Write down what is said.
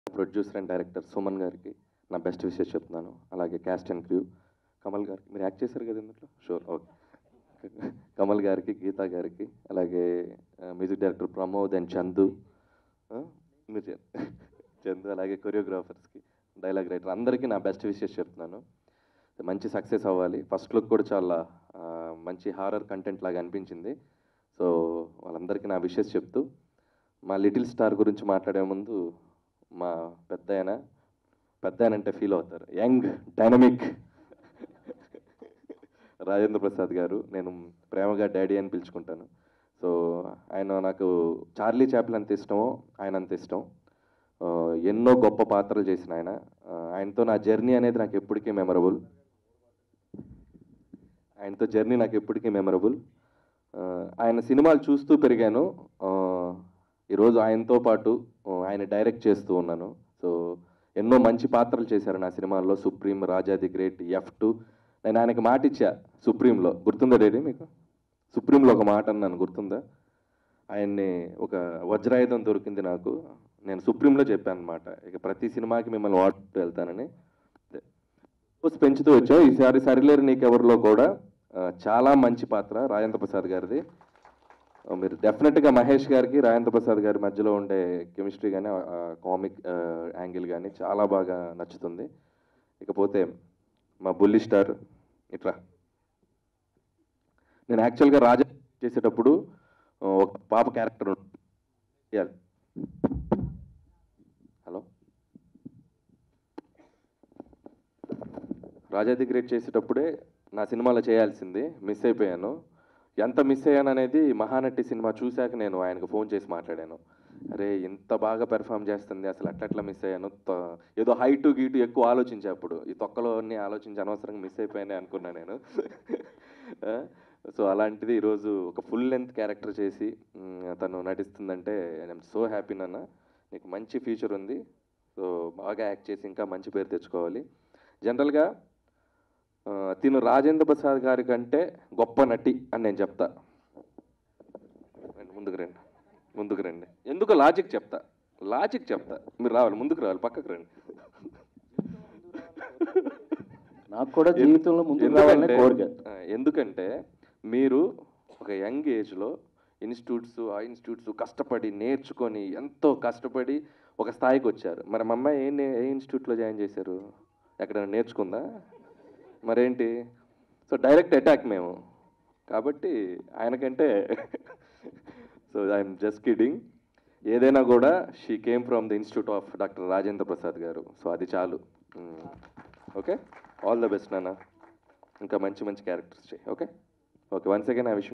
producer and director Suman గారికి నా best wishes చెప్తున్నాను అలాగే క్యాస్ట్ అండ్ క్రూ కమల్ గారికి మీరు యాక్ట్ చేశారు కదా ఇందులో షూర్ ఓకే కమల్ గారికి గీతా గారికి అలాగే music director Pramod and Chandu ఆ, మీరు చే- చందు అలాగే కొరియోగ్రాఫర్స్కి డైలాగ్ రైటర్ అందరికీ నా బెస్ట్ విషెస్ చెప్తున్నాను మంచి సక్సెస్ అవ్వాలి ఫస్ట్ లుక్ కూడా చాలా ఆ, మంచి హారర్ కంటెంట్ లాగా అనిపించింది సో వాళ్ళందరికీ నా విషెస్ చెప్తూ మా లిటిల్ స్టార్ గురించి మాట్లాడే ముందు మా పెద్ద ఆయన పెద్ద ఆయన అంటే ఫీల్ అవుతారు యంగ్ డైనమిక్ రాజేంద్ర ప్రసాద్ గారు నేను ప్రేమగా డాడీ అని పిలుచుకుంటాను సో ఆయన నాకు చార్లీ చాప్లు అంత ఇష్టమో ఆయన అంత ఇష్టం ఆ, ఎన్నో గొప్ప పాత్రలు చేసిన ఆయన ఆ, ఆయనతో నా జర్నీ అనేది నాకు ఎప్పటికీ మెమరబుల్ ఆయనతో జర్నీ నాకు ఎప్పటికీ మెమరబుల్ ఆయన సినిమాలు చూస్తూ పెరిగాను ఆ, ఈరోజు ఆయనతో పాటు ఆ, ఆయన డైరెక్ట్ చేస్తూ ఉన్నాను సో ఎన్నో మంచి పాత్రలు చేశారు నా సినిమాల్లో Supreme Raja the great F two నేను ఆయనకి మాట ఇచ్చా సుప్రీంలో గుర్తుందా డేడీ మీకు సుప్రీంలో ఒక మాట అన్నాను గుర్తుందా ఆయన్ని ఒక వజ్రాయుధం దొరికింది నాకు నేను సుప్రీంలో చెప్పాను అనమాట ఇక ప్రతి సినిమాకి మిమ్మల్ని వాడుతూ వెళ్తానని పోస్ట్ పెంచుతూ వచ్చావు ఈసారి సరిలేరు నీకెవరిలో కూడా ఆ, చాలా మంచి పాత్ర రాజేంద్ర ప్రసాద్ గారిది ఆ, మీరు డెఫినెట్గా మహేష్ గారికి రాజేంద్ర ప్రసాద్ గారి మధ్యలో ఉండే కెమిస్ట్రీ కానీ కామిక్ యాంగిల్ కానీ చాలా బాగా నచ్చుతుంది ఇకపోతే మా బుల్లి స్టార్ ఇట్లా నేను యాక్చువల్గా రాజా చేసేటప్పుడు ఆ, ఒక పాప character hello Raja the great చేసేటప్పుడే నా సినిమాలో చేయాల్సింది మిస్ అయిపోయాను ఎంత మిస్ అయ్యాను అనేది మహానటి సినిమా చూశాక నేను ఆయనకు ఫోన్ చేసి మాట్లాడాను అరే ఇంత బాగా పెర్ఫామ్ చేస్తుంది అసలు అట్లట్లా మిస్ అయ్యాను త- ఏదో హైటు గీటు ఎక్కువ ఆలోచించే అప్పుడు ఈ తొక్కలో అన్ని ఆలోచించి అనవసరంగా మిస్ అయిపోయానే అనుకున్నా నేను సో అలాంటిది ఈరోజు ఒక ఫుల్ లెంత్ క్యారెక్టర్ చేసి మ్, తను నటిస్తుందంటే ఐఎమ్ సో హ్యాపీ నాన్న నీకు మంచి ఫ్యూచర్ ఉంది సో బాగా యాక్ట్ చేసి ఇంకా మంచి పేరు తెచ్చుకోవాలి జనరల్గా ఆ, తిను రాజేంద్ర ప్రసాద్ గారి కంటే గొప్ప నటి అని నేను చెప్తా రండి, ముందుకు రండి ముందుకు రండి ఎందుకు లాజిక్ చెప్తా లాజిక్ చెప్తా మీరు రావాలి ముందుకు రావాలి పక్కకు రండి నాకు కూడా జీవితంలో ముందుకు రావాలనే ఎందుకంటే- కోరిక ఆ, ఎందుకంటే మీరు ఒక యంగ్ ఏజ్లో ఇన్స్టిట్యూట్స్ ఆ ఇన్స్టిట్యూట్స్ కష్టపడి నేర్చుకొని ఎంతో కష్టపడి ఒక స్థాయికి వచ్చారు మరి మా అమ్మాయి ఏ నే- ఏ ఇన్స్టిట్యూట్లో జాయిన్ చేశారు ఎక్కడైనా నేర్చుకుందా మరేంటి సో డైరెక్ట్ అటాక్ మేము కాబట్టి ఆయనకంటే సో ఐఎమ్ జస్ట్ కిడింగ్ ఏదైనా కూడా she came from the institute of doctor Rajendra Prasad garu so అది చాలు ఓకే ఆల్ ద బెస్ట్ నాన్న ఇంకా మంచి మంచి క్యారెక్టర్స్ చేయి okay okay once again I wish